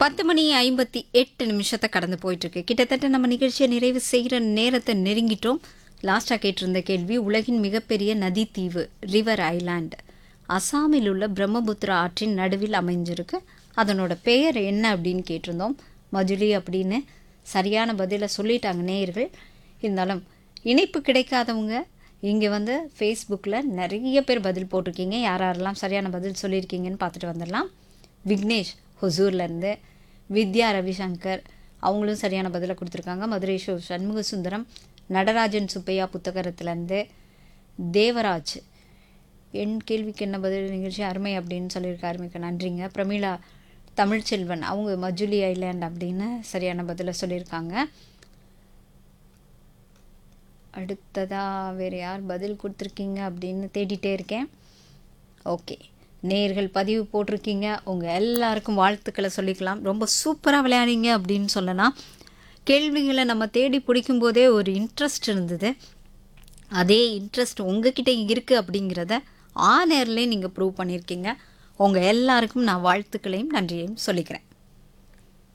பத்து மணி ஐம்பத்தி எட்டு நிமிஷத்தை கடந்து போயிட்டுருக்கு கிட்டத்தட்ட நம்ம நிகழ்ச்சியை நிறைவு செய்கிற நேரத்தை நெருங்கிட்டோம் லாஸ்ட்டாக கேட்டிருந்த கேள்வி உலகின் மிகப்பெரிய நதித்தீவு ரிவர் ஐலாண்ட் அசாமில் உள்ள பிரம்மபுத்திரா ஆற்றின் நடுவில் அமைஞ்சிருக்கு அதனோட பெயர் என்ன அப்படின்னு கேட்டிருந்தோம் மஜுலி அப்படின்னு சரியான பதிலை சொல்லிட்டாங்க நேயர்கள் இருந்தாலும் இணைப்பு கிடைக்காதவங்க இங்கே வந்து ஃபேஸ்புக்கில் நிறைய பேர் பதில் போட்டிருக்கீங்க யார் யாரெல்லாம் சரியான பதில் சொல்லியிருக்கீங்கன்னு பார்த்துட்டு வந்துடலாம் விக்னேஷ் ஹொசூர்லேருந்து வித்யா ரவிசங்கர் அவங்களும் சரியான பதிலை கொடுத்துருக்காங்க மதுரை ஷோ சண்முக சுந்தரம் நடராஜன் சுப்பையா புத்தகரத்துலேருந்து தேவராஜ் என் கேள்விக்கு என்ன பதில் நிகழ்ச்சி அருமை அப்படின்னு சொல்லியிருக்காரு மிக்க நன்றிங்க பிரமீளா தமிழ்ச்செல்வன் அவங்க மஜுலி ஐலாண்ட் அப்படின்னு சரியான பதிலை சொல்லியிருக்காங்க அடுத்ததாக வேறு யார் பதில் கொடுத்துருக்கீங்க அப்படின்னு தேடிட்டே இருக்கேன் ஓகே நேர்கள் பதிவு போட்டிருக்கீங்க உங்கள் எல்லாருக்கும் வாழ்த்துக்களை சொல்லிக்கலாம் ரொம்ப சூப்பராக விளையாடிங்க அப்படின்னு சொல்லலாம் கேள்விகளை நம்ம தேடி பிடிக்கும் போதே ஒரு இன்ட்ரெஸ்ட் இருந்தது அதே இன்ட்ரெஸ்ட் உங்ககிட்ட இருக்குது அப்படிங்கிறத ஆ நேர்லேயே நீங்கள் ப்ரூவ் பண்ணியிருக்கீங்க உங்கள் எல்லாருக்கும் நான் வாழ்த்துக்களையும் நன்றியையும் சொல்லிக்கிறேன்